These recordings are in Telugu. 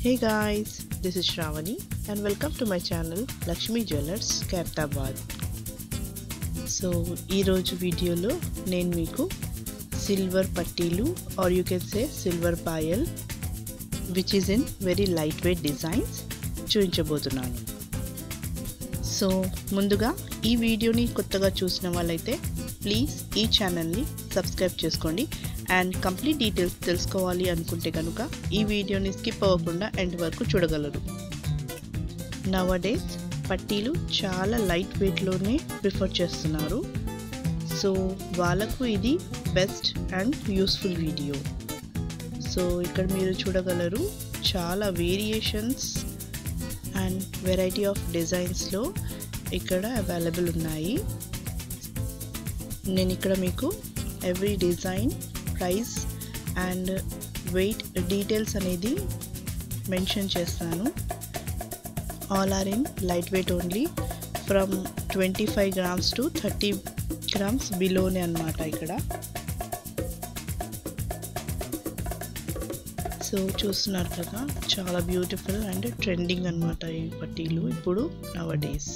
Hey guys, this is Shravani and welcome to my channel Lakshmi Jewelers Kaptabad. So ఈరోజు వీడియోలో నేను మీకు సిల్వర్ పట్టీలు or you can say silver payal which is in very light weight designs చూపించబోతున్నాను సో ముందుగా ఈ వీడియోని కొత్తగా చూసిన వాళ్ళైతే ప్లీజ్ ఈ ఛానల్ని సబ్స్క్రైబ్ చేసుకోండి అండ్ కంప్లీట్ డీటెయిల్స్ తెలుసుకోవాలి అనుకుంటే కనుక ఈ వీడియోని స్కిప్ అవ్వకుండా ఎండ్ వరకు చూడగలరు నవడేస్ పట్టీలు చాలా లైట్ వెయిట్లోనే ప్రిఫర్ చేస్తున్నారు సో వాళ్ళకు ఇది best and useful video so ఇక్కడ మీరు చూడగలరు చాలా వేరియేషన్స్ అండ్ వెరైటీ ఆఫ్ డిజైన్స్లో ఇక్కడ అవైలబుల్ ఉన్నాయి నేను ఇక్కడ మీకు every design price and weight details అనేది మెన్షన్ చేస్తాను all are in light weight only from twenty five grams to thirty grams బిలోనే అనమాట ఇక్కడ సో చూస్తున్నారు కదా చాలా బ్యూటిఫుల్ అండ్ ట్రెండింగ్ అనమాట ఈ పట్టీలు ఇప్పుడు నవ డేస్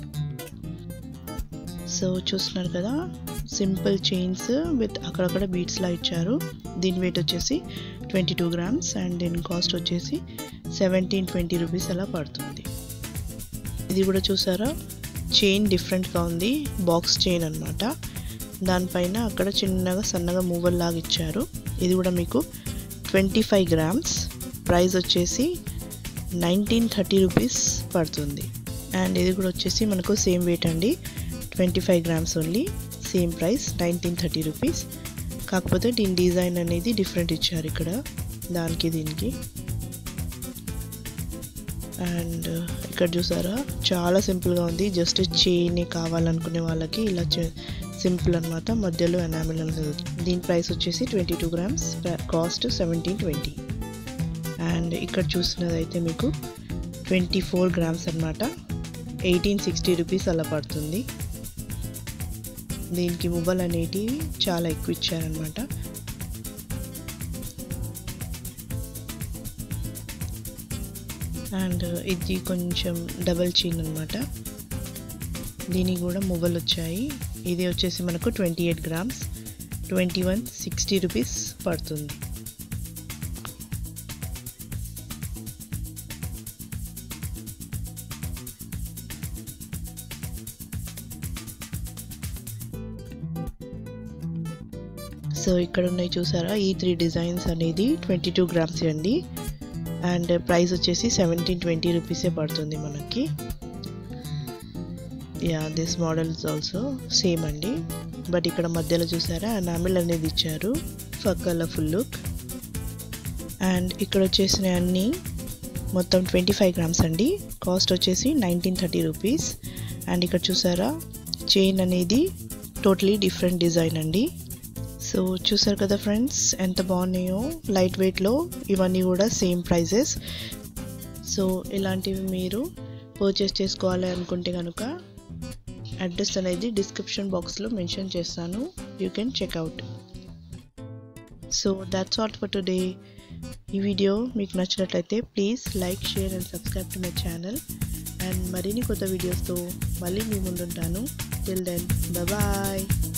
సో చూస్తున్నారు కదా సింపుల్ చైన్స్ విత్ అక్కడక్కడ బీట్స్లా ఇచ్చారు దీని వెయిట్ వచ్చేసి ట్వంటీ టూ గ్రామ్స్ అండ్ దీని కాస్ట్ వచ్చేసి సెవెంటీన్ ట్వంటీ రూపీస్ అలా పడుతుంది ఇది కూడా చూసారా చైన్ డిఫరెంట్గా ఉంది బాక్స్ చైన్ అనమాట దానిపైన అక్కడ చిన్నగా సన్నగా మూవల్ లాగా ఇచ్చారు ఇది కూడా మీకు ట్వంటీ ఫైవ్ గ్రామ్స్ ప్రైస్ వచ్చేసి నైన్టీన్ థర్టీ రూపీస్ పడుతుంది అండ్ ఇది కూడా వచ్చేసి మనకు సేమ్ వెయిట్ అండి twenty five grams only same price nineteen thirty rupees కాకపోతే దీని డిజైన్ అనేది డిఫరెంట్ ఇచ్చారు ఇక్కడ దానికి దీనికి అండ్ ఇక్కడ చూసారా చాలా సింపుల్గా ఉంది జస్ట్ చైన్ కావాలనుకునే వాళ్ళకి ఇలా సింపుల్ అనమాట మధ్యలో ఎనామిల్ అనేది దీని ప్రైస్ వచ్చేసి twenty two grams cost seventeen twenty and ఇక్కడ చూస్తున్నది అయితే మీకు ట్వంటీ ఫోర్ గ్రామ్స్ అనమాట ఎయిటీన్ సిక్స్టీ రూపీస్ అలా పడుతుంది దీనికి మువ్వలు అనేటివి చాలా ఎక్కువ ఇచ్చారనమాట అండ్ ఇది కొంచెం డబల్ చైన్ అనమాట దీనికి కూడా మువ్వలు వచ్చాయి ఇది వచ్చేసి మనకు twenty eight grams twenty one sixty rupees పడుతుంది సో ఇక్కడ ఉన్నాయి చూసారా ఈ త్రీ డిజైన్స్ అనేది ట్వంటీ టూ గ్రామ్స్ అండి అండ్ ప్రైస్ వచ్చేసి సెవెంటీన్ ట్వంటీ రూపీసే పడుతుంది మనకి yeah this models also same అండి బట్ ఇక్కడ మధ్యలో చూసారా నామిల్ అనేది ఇచ్చారు ఫర్ కలర్ఫుల్ లుక్ అండ్ ఇక్కడ వచ్చేసిన అన్నీ మొత్తం ట్వంటీ ఫైవ్ గ్రామ్స్ అండి కాస్ట్ వచ్చేసి నైన్టీన్ థర్టీ రూపీస్ అండ్ ఇక్కడ చూసారా చైన్ అనేది టోటలీ డిఫరెంట్ డిజైన్ అండి సో చూసారు కదా ఫ్రెండ్స్ ఎంత బాగున్నాయో లైట్ వెయిట్లో ఇవన్నీ కూడా సేమ్ ప్రైజెస్ సో ఇలాంటివి మీరు పర్చేస్ చేసుకోవాలి అనుకుంటే కనుక అడ్రస్ అనేది డిస్క్రిప్షన్ బాక్స్లో మెన్షన్ చేస్తాను you can check out so that's all for today ఈ వీడియో మీకు నచ్చినట్లయితే please like share and subscribe to my channel and మరిన్ని కొత్త వీడియోస్తో మళ్ళీ మీ ముందుంటాను టిల్ దెన్ బాయ్